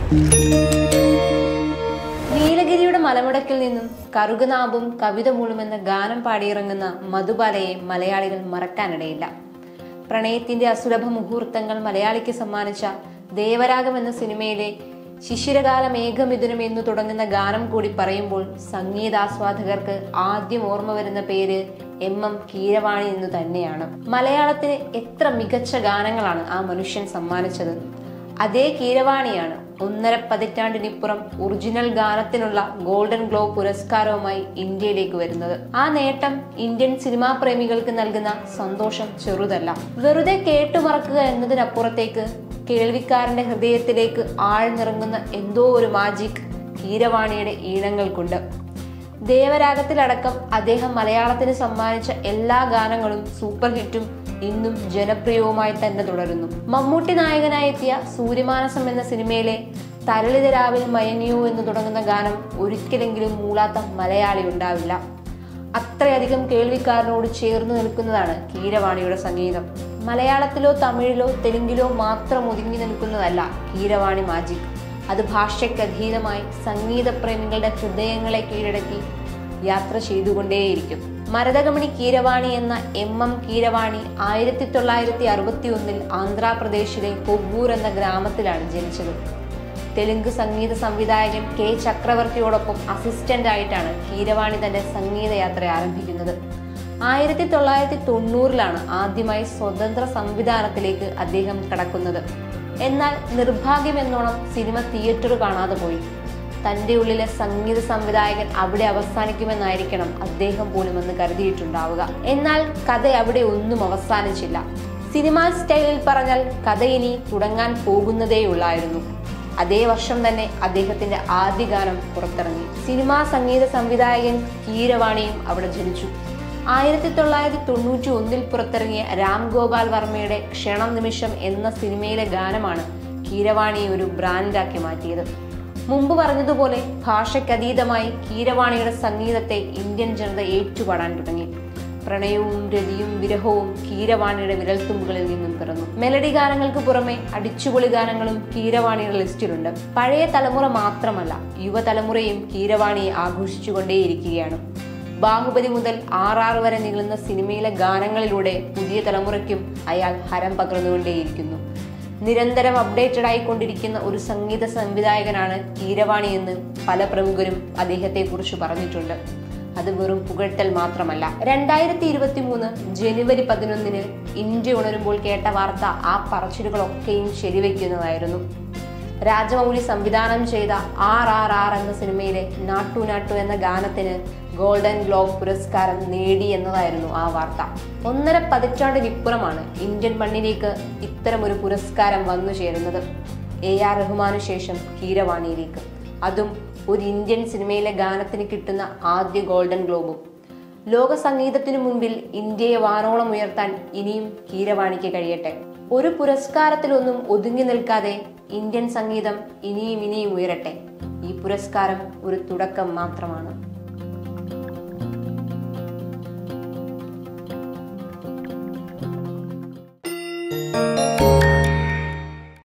നീലഗിരിയുടെ മലമുടക്കിൽ നിന്നും കറുകനാമ്പും കവിത മൂളുമെന്ന ഗാനം പാടിയിറങ്ങുന്ന മധുബാലയെ മലയാളികൾ മറക്കാനിടയില്ല പ്രണയത്തിന്റെ അസുലഭ മുഹൂർത്തങ്ങൾ മലയാളിക്ക് സമ്മാനിച്ച ദേവരാഗം എന്ന സിനിമയിലെ ശിശിരകാല മേഘമിഥുനം എന്നു തുടങ്ങുന്ന ഗാനം കൂടി പറയുമ്പോൾ സംഗീതാസ്വാദകർക്ക് ആദ്യം ഓർമ്മ വരുന്ന പേര് എം എം കീരവാണി എന്ന് തന്നെയാണ് മലയാളത്തിന് എത്ര മികച്ച ഗാനങ്ങളാണ് ആ മനുഷ്യൻ സമ്മാനിച്ചത് അതേ കീരവാണിയാണ് ഒന്നര പതിറ്റാണ്ടിനിപ്പുറം ഒറിജിനൽ ഗാനത്തിനുള്ള ഗോൾഡൻ ഗ്ലോബ് പുരസ്കാരവുമായി ഇന്ത്യയിലേക്ക് വരുന്നത് ആ നേട്ടം ഇന്ത്യൻ സിനിമാ പ്രേമികൾക്ക് നൽകുന്ന സന്തോഷം ചെറുതല്ല വെറുതെ കേട്ടുമറക്കുക എന്നതിനപ്പുറത്തേക്ക് കേൾവിക്കാരന്റെ ഹൃദയത്തിലേക്ക് ആഴ്ന്നിറങ്ങുന്ന എന്തോ ഒരു മാജിക് കീരവാണിയുടെ ഈണങ്ങൾക്കുണ്ട് ദേവരാഗത്തിലടക്കം അദ്ദേഹം മലയാളത്തിന് സമ്മാനിച്ച എല്ലാ ഗാനങ്ങളും സൂപ്പർ ഹിറ്റും ഇന്നും ജനപ്രിയവുമായി തന്നെ തുടരുന്നു മമ്മൂട്ടി നായകനായെത്തിയ സൂര്യമാനസം എന്ന സിനിമയിലെ തരളിത രാവിൽ മയങ്ങിയോ എന്ന് തുടങ്ങുന്ന ഗാനം ഒരിക്കലെങ്കിലും മൂളാത്ത മലയാളി ഉണ്ടാവില്ല അത്രയധികം കേൾവിക്കാരനോട് ചേർന്ന് നിൽക്കുന്നതാണ് കീരവാണിയുടെ സംഗീതം മലയാളത്തിലോ തമിഴിലോ തെലുങ്കിലോ മാത്രം ഒതുങ്ങി നിൽക്കുന്നതല്ല കീരവാണി മാജിക് അത് ഭാഷയ്ക്കധീനമായി സംഗീതപ്രേമികളുടെ ഹൃദയങ്ങളെ കീഴടക്കി യാത്ര ചെയ്തുകൊണ്ടേയിരിക്കും മരതകമണി കീരവാണി എന്ന എം എം കീരവാണി ആയിരത്തി തൊള്ളായിരത്തി അറുപത്തി ഒന്നിൽ ആന്ധ്രാപ്രദേശിലെ കൊവ്വൂർ എന്ന ഗ്രാമത്തിലാണ് ജനിച്ചത് തെലുങ്ക് സംഗീത സംവിധായകൻ കെ ചക്രവർത്തിയോടൊപ്പം അസിസ്റ്റന്റ് ആയിട്ടാണ് കീരവാണി തന്റെ സംഗീത യാത്ര ആരംഭിക്കുന്നത് ആയിരത്തി തൊള്ളായിരത്തി തൊണ്ണൂറിലാണ് ആദ്യമായി സ്വതന്ത്ര സംവിധാനത്തിലേക്ക് അദ്ദേഹം കടക്കുന്നത് എന്നാൽ നിർഭാഗ്യമെന്നോണം സിനിമ തിയേറ്റർ കാണാതെ പോയി തന്റെ ഉള്ളിലെ സംഗീത സംവിധായകൻ അവിടെ അവസാനിക്കുമെന്നായിരിക്കണം അദ്ദേഹം പോലും എന്ന് കരുതിയിട്ടുണ്ടാവുക എന്നാൽ കഥ അവിടെ ഒന്നും അവസാനിച്ചില്ല സിനിമാ സ്റ്റൈലിൽ പറഞ്ഞാൽ കഥ ഇനി തുടങ്ങാൻ പോകുന്നതേയുള്ളായിരുന്നു അതേ വർഷം തന്നെ അദ്ദേഹത്തിന്റെ ആദ്യ ഗാനം പുറത്തിറങ്ങി സിനിമാ സംഗീത സംവിധായകൻ കീരവാണിയും അവിടെ ജനിച്ചു ആയിരത്തി തൊള്ളായിരത്തി തൊണ്ണൂറ്റി ഒന്നിൽ പുറത്തിറങ്ങിയ രാം ഗോപാൽ വർമ്മയുടെ ക്ഷണം നിമിഷം എന്ന സിനിമയിലെ ഗാനമാണ് കീരവാണിയെ ഒരു ബ്രാൻഡാക്കി മാറ്റിയത് മുമ്പ് പറഞ്ഞതുപോലെ ഭാഷയ്ക്കതീതമായി കീരവാണിയുടെ സംഗീതത്തെ ഇന്ത്യൻ ജനത ഏറ്റുപാടാൻ തുടങ്ങി പ്രണയവും രതിയും വിരഹവും കീരവാണിയുടെ വിരൽത്തുമ്പുകളിൽ നിന്നും പിറന്നു മെലഡി ഗാനങ്ങൾക്ക് പുറമെ അടിച്ചുപൊളി ഗാനങ്ങളും കീരവാണിയുടെ ലിസ്റ്റിലുണ്ട് പഴയ തലമുറ മാത്രമല്ല യുവതലമുറയും കീരവാണിയെ ആഘോഷിച്ചുകൊണ്ടേയിരിക്കുകയാണ് ബാഹുബലി മുതൽ ആർ ആർ വരെ നീളുന്ന സിനിമയിലെ ഗാനങ്ങളിലൂടെ പുതിയ തലമുറയ്ക്കും അയാൾ ഹരം പകർന്നുകൊണ്ടേയിരിക്കുന്നു നിരന്തരം അപ്ഡേറ്റഡ് ആയിക്കൊണ്ടിരിക്കുന്ന ഒരു സംഗീത സംവിധായകനാണ് കീരവാണി എന്ന് പല പ്രമുഖരും അദ്ദേഹത്തെ കുറിച്ച് പറഞ്ഞിട്ടുണ്ട് അത് വെറും പുകഴ്ത്തൽ മാത്രമല്ല രണ്ടായിരത്തി ഇരുപത്തി മൂന്ന് ജനുവരി പതിനൊന്നിന് ഇന്ത്യ ഉണരുമ്പോൾ കേട്ട വാർത്ത ആ പറച്ചിലുകളൊക്കെയും ശരിവെക്കുന്നതായിരുന്നു രാജമൗലി സംവിധാനം ചെയ്ത ആർ ആർ ആർ എന്ന സിനിമയിലെ നാട്ടു നാട്ടു എന്ന ഗാനത്തിന് ഗോൾഡൻ ഗ്ലോബ് പുരസ്കാരം നേടി എന്നതായിരുന്നു ആ വാർത്ത ഒന്നര പതിറ്റാണ്ടിനിപ്പുറമാണ് ഇന്ത്യൻ മണ്ണിലേക്ക് ഇത്തരമൊരു പുരസ്കാരം വന്നു ചേരുന്നത് എ ആർ റഹ്മാനു ശേഷം കീരവാണിയിലേക്ക് അതും ഒരു ഇന്ത്യൻ സിനിമയിലെ ഗാനത്തിന് കിട്ടുന്ന ആദ്യ ഗോൾഡൻ ഗ്ലോബും ലോക സംഗീതത്തിനു മുൻപിൽ ഇന്ത്യയെ വാനോളം ഉയർത്താൻ ഇനിയും കീരവാണിക്ക് കഴിയട്ടെ ഒരു പുരസ്കാരത്തിലൊന്നും ഒതുങ്ങി നിൽക്കാതെ ഇന്ത്യൻ സംഗീതം ഇനിയും ഇനിയും ഉയരട്ടെ ഈ പുരസ്കാരം ഒരു തുടക്കം മാത്രമാണ്